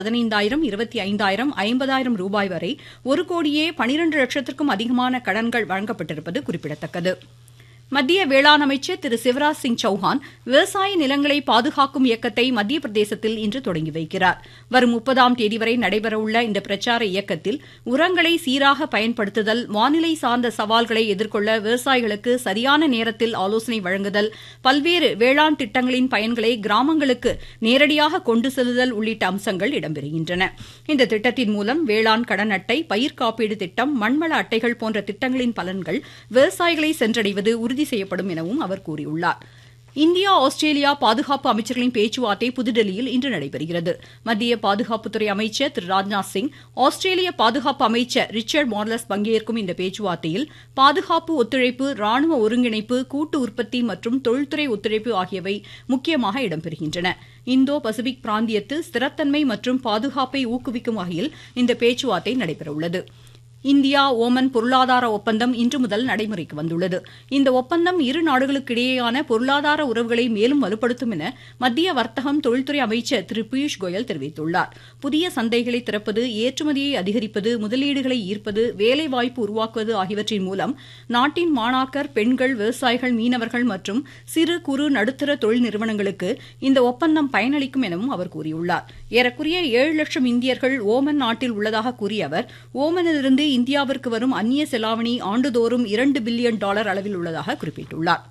பதினைந்தாயிரம் இருபத்தி ஐந்தாயிரம் ஐம்பதாயிரம் ரூபாய் வரை ஒரு கோடியே பனிரெண்டு லட்சத்திற்கும் அதிகமான கடன்கள் வழங்கப்பட்டிருப்பது குறிப்பிடத்தக்கது மத்திய வேளாண் அமைச்சர் திரு சிவராஜ் சிங் சௌஹான் விவசாய நிலங்களை பாதுகாக்கும் இயக்கத்தை மத்திய பிரதேசத்தில் இன்று தொடங்கி வைக்கிறார் வரும் முப்பதாம் தேதி வரை நடைபெறவுள்ள இந்த பிரச்சார இயக்கத்தில் உரங்களை சீராக பயன்படுத்துதல் வானிலை சார்ந்த சவால்களை எதிர்கொள்ள விவசாயிகளுக்கு சரியான நேரத்தில் ஆலோசனை வழங்குதல் பல்வேறு வேளாண் திட்டங்களின் பயன்களை கிராமங்களுக்கு நேரடியாக கொண்டு செல்லுதல் உள்ளிட்ட அம்சங்கள் இடம்பெறுகின்றன இந்த திட்டத்தின் மூலம் வேளாண் கடன் அட்டை பயிர் காப்பீடு திட்டம் மண்வள அட்டைகள் போன்ற திட்டங்களின் பலன்கள் விவசாயிகளை சென்றடைவது உறுதி செய்யப்படும் எனவும் அவர் கூறியுள்ளார் இந்தியா ஆஸ்திரேலியா பாதுகாப்பு அமைச்சர்களின் பேச்சுவார்த்தை புதுடெல்லியில் இன்று நடைபெறுகிறது மத்திய பாதுகாப்புத்துறை அமைச்சர் திரு ராஜ்நாத் சிங் ஆஸ்திரேலிய பாதுகாப்பு அமைச்சர் ரிச்சர்ட் மார்லஸ் பங்கேற்கும் இந்த பேச்சுவார்த்தையில் பாதுகாப்பு ஒத்துழைப்பு ராணுவ ஒருங்கிணைப்பு கூட்டு உற்பத்தி மற்றும் தொழில்துறை ஒத்துழைப்பு ஆகியவை முக்கியமாக இடம்பெறுகின்றன இந்தோ பசிபிக் பிராந்தியத்தில் ஸ்திரத்தன்மை மற்றும் பாதுகாப்பை ஊக்குவிக்கும் வகையில் இந்த பேச்சுவார்த்தை நடைபெறவுள்ளது இந்தியா ஓமன் பொருளாதார ஒப்பந்தம் இன்று முதல் நடைமுறைக்கு வந்துள்ளது இந்த ஒப்பந்தம் இரு நாடுகளுக்கிடையேயான பொருளாதார உறவுகளை மேலும் வலுப்படுத்தும் என மத்திய வர்த்தகம் தொழில்துறை அமைச்சர் திரு பியூஷ் கோயல் தெரிவித்துள்ளார் புதிய சந்தைகளை திறப்பது ஏற்றுமதியை அதிகரிப்பது முதலீடுகளை ஈர்ப்பது வேலைவாய்ப்பு உருவாக்குவது ஆகியவற்றின் மூலம் நாட்டின் மாணாக்கர் பெண்கள் விவசாயிகள் மீனவர்கள் மற்றும் சிறு குறு நடுத்தர தொழில் நிறுவனங்களுக்கு இந்த ஒப்பந்தம் பயனளிக்கும் எனவும் அவர் கூறியுள்ளார் ஏறக்குறைய ஏழு லட்சம் இந்தியர்கள் ஓமன் நாட்டில் உள்ளதாக கூறிய அவர் ஓமனிலிருந்து இந்தியாவிற்கு வரும் அந்நிய செலாவணி ஆண்டுதோறும் இரண்டு பில்லியன் டாலர் அளவில் உள்ளதாக குறிப்பிட்டுள்ளார்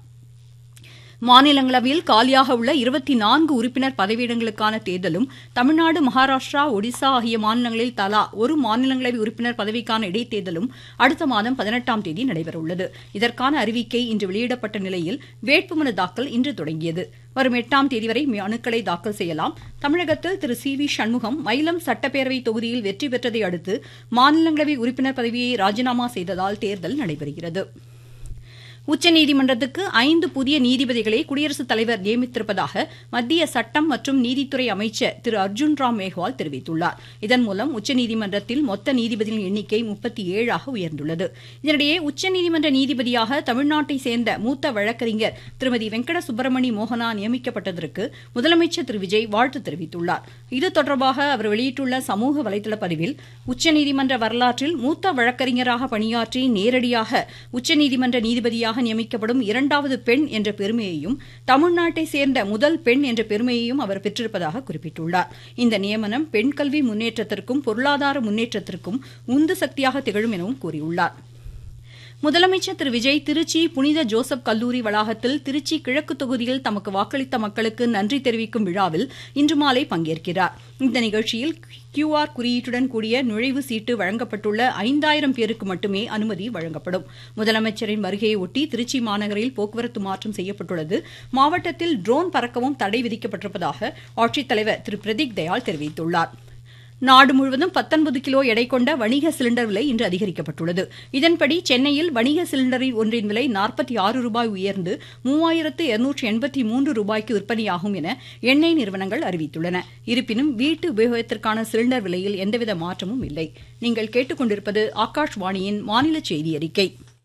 மாநிலங்களவையில் காலியாக உள்ள இருபத்தி நான்கு உறுப்பினர் பதவியிடங்களுக்கான தேர்தலும் தமிழ்நாடு மகாராஷ்டிரா ஒடிசா ஆகிய மாநிலங்களில் தலா ஒரு மாநிலங்களவை உறுப்பினர் பதவிக்கான இடைத்தேர்தலும் அடுத்த மாதம் பதினெட்டாம் தேதி நடைபெறவுள்ளது இதற்கான அறிவிக்கை இன்று வெளியிடப்பட்ட நிலையில் வேட்புமனு தாக்கல் இன்று தொடங்கியது வரும் எட்டாம் தேதி வரை மனுக்களை தாக்கல் செய்யலாம் தமிழகத்தில் திரு சி வி சண்முகம் மயிலம் சட்டப்பேரவை தொகுதியில் வெற்றி பெற்றதை அடுத்து மாநிலங்களவை உறுப்பினர் பதவியை ராஜினாமா செய்ததால் தேர்தல் நடைபெறுகிறது உச்சநீதிமன்றத்துக்கு ஐந்து புதிய நீதிபதிகளை குடியரசுத் தலைவர் நியமித்திருப்பதாக மத்திய சட்டம் மற்றும் நீதித்துறை அமைச்சர் திரு அர்ஜுன் ராம் மேஹ்வால் தெரிவித்துள்ளார் இதன் மூலம் உச்சநீதிமன்றத்தில் மொத்த நீதிபதிகளின் எண்ணிக்கை முப்பத்தி ஏழாக உயர்ந்துள்ளது இதனிடையே உச்சநீதிமன்ற நீதிபதியாக தமிழ்நாட்டை சேர்ந்த மூத்த வழக்கறிஞர் திருமதி வெங்கட சுப்பிரமணி மோகனா நியமிக்கப்பட்டதற்கு முதலமைச்சர் திரு விஜய் வாழ்த்து தெரிவித்துள்ளார் இது தொடர்பாக அவர் வெளியிட்டுள்ள சமூக வலைதள பதிவில் உச்சநீதிமன்ற வரலாற்றில் மூத்த வழக்கறிஞராக பணியாற்றி நேரடியாக உச்சநீதிமன்ற நீதிபதியாக நீதிபதியாக நியமிக்கப்படும் இரண்டாவது பெண் என்ற பெருமையையும் தமிழ்நாட்டை சேர்ந்த முதல் பெண் என்ற பெருமையையும் அவர் பெற்றிருப்பதாக குறிப்பிட்டுள்ளார் இந்த நியமனம் பெண் கல்வி முன்னேற்றத்திற்கும் பொருளாதார முன்னேற்றத்திற்கும் உந்து சக்தியாக திகழும் எனவும் கூறியுள்ளார் முதலமைச்சர் திரு விஜய் திருச்சி புனித ஜோசப் கல்லூரி வளாகத்தில் திருச்சி கிழக்கு தொகுதியில் தமக்கு வாக்களித்த மக்களுக்கு நன்றி தெரிவிக்கும் விழாவில் இன்று மாலை பங்கேற்கிறார் இந்த நிகழ்ச்சியில் கியூஆர் குறியீட்டுடன் கூடிய நுழைவு சீட்டு வழங்கப்பட்டுள்ள ஐந்தாயிரம் பேருக்கு மட்டுமே அனுமதி வழங்கப்படும் முதலமைச்சரின் வருகையை ஒட்டி திருச்சி மாநகரில் போக்குவரத்து மாற்றம் செய்யப்பட்டுள்ளது மாவட்டத்தில் ட்ரோன் பறக்கவும் தடை விதிக்கப்பட்டிருப்பதாக ஆட்சித்தலைவர் திரு பிரதீக் தயாள் தெரிவித்துள்ளார் நாடு முழுவதும் பத்தொன்பது கிலோ எடை கொண்ட வணிக சிலிண்டர் விலை இன்று அதிகரிக்கப்பட்டுள்ளது இதன்படி சென்னையில் வணிக சிலிண்டரின் ஒன்றின் விலை நாற்பத்தி ஆறு ரூபாய் உயர்ந்து மூவாயிரத்து இருநூற்றி எண்பத்தி மூன்று ரூபாய்க்கு விற்பனையாகும் என எண்ணெய் நிறுவனங்கள் அறிவித்துள்ளன இருப்பினும் வீட்டு உபயோகத்திற்கான சிலிண்டர் விலையில் எந்தவித மாற்றமும் இல்லை நீங்கள் கேட்டுக்கொண்டிருப்பது ஆகாஷ்வாணியின் மாநில செய்தி அறிக்கை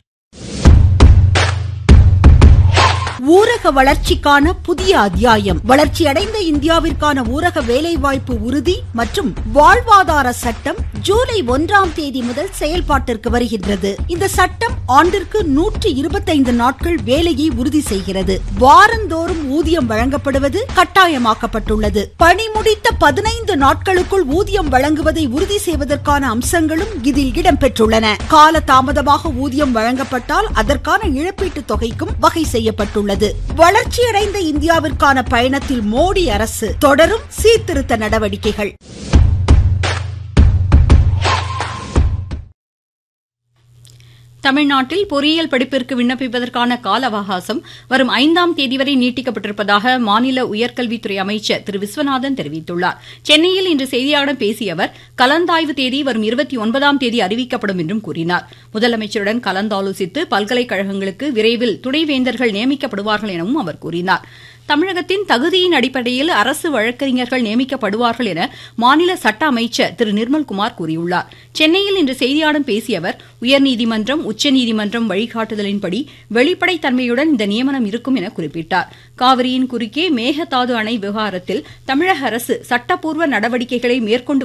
ஊரக வளர்ச்சிக்கான புதிய அத்தியாயம் வளர்ச்சியடைந்த இந்தியாவிற்கான ஊரக வேலைவாய்ப்பு உறுதி மற்றும் வாழ்வாதார சட்டம் ஜூலை ஒன்றாம் தேதி முதல் செயல்பாட்டிற்கு வருகின்றது இந்த சட்டம் ஆண்டிற்கு நூற்றி இருபத்தைந்து நாட்கள் வேலையை உறுதி செய்கிறது வாரந்தோறும் ஊதியம் வழங்கப்படுவது கட்டாயமாக்கப்பட்டுள்ளது பணி முடித்த பதினைந்து நாட்களுக்குள் ஊதியம் வழங்குவதை உறுதி செய்வதற்கான அம்சங்களும் இதில் இடம்பெற்றுள்ளன கால தாமதமாக ஊதியம் வழங்கப்பட்டால் அதற்கான இழப்பீட்டு தொகைக்கும் வகை செய்யப்பட்டுள்ளது உள்ளது வளர்ச்சியடைந்த இந்தியாவிற்கான பயணத்தில் மோடி அரசு தொடரும் சீர்திருத்த நடவடிக்கைகள் தமிழ்நாட்டில் பொறியியல் படிப்பிற்கு விண்ணப்பிப்பதற்கான கால அவகாசம் வரும் ஐந்தாம் தேதி வரை நீட்டிக்கப்பட்டிருப்பதாக மாநில உயர்கல்வித்துறை அமைச்சர் திரு விஸ்வநாதன் தெரிவித்துள்ளார் சென்னையில் இன்று செய்தியாளர்களிடம் பேசிய அவர் கலந்தாய்வு தேதி வரும் இருபத்தி ஒன்பதாம் தேதி அறிவிக்கப்படும் என்றும் கூறினார் முதலமைச்சருடன் கலந்தாலோசித்து பல்கலைக்கழகங்களுக்கு விரைவில் துணைவேந்தர்கள் நியமிக்கப்படுவார்கள் எனவும் அவர் கூறினார் தமிழகத்தின் தகுதியின் அடிப்படையில் அரசு வழக்கறிஞர்கள் நியமிக்கப்படுவார்கள் என மாநில சட்ட அமைச்சர் திரு நிர்மல்குமார் கூறியுள்ளார் சென்னையில் இன்று செய்தியாளர்களிடம் பேசிய அவர் உயர்நீதிமன்றம் உச்சநீதிமன்றம் வழிகாட்டுதலின்படி வெளிப்படைத்தன்மையுடன் இந்த நியமனம் இருக்கும் என குறிப்பிட்டார் காவிரியின் குறுக்கே மேகதாது அணை விவகாரத்தில் தமிழக அரசு சட்டப்பூர்வ நடவடிக்கைகளை மேற்கொண்டு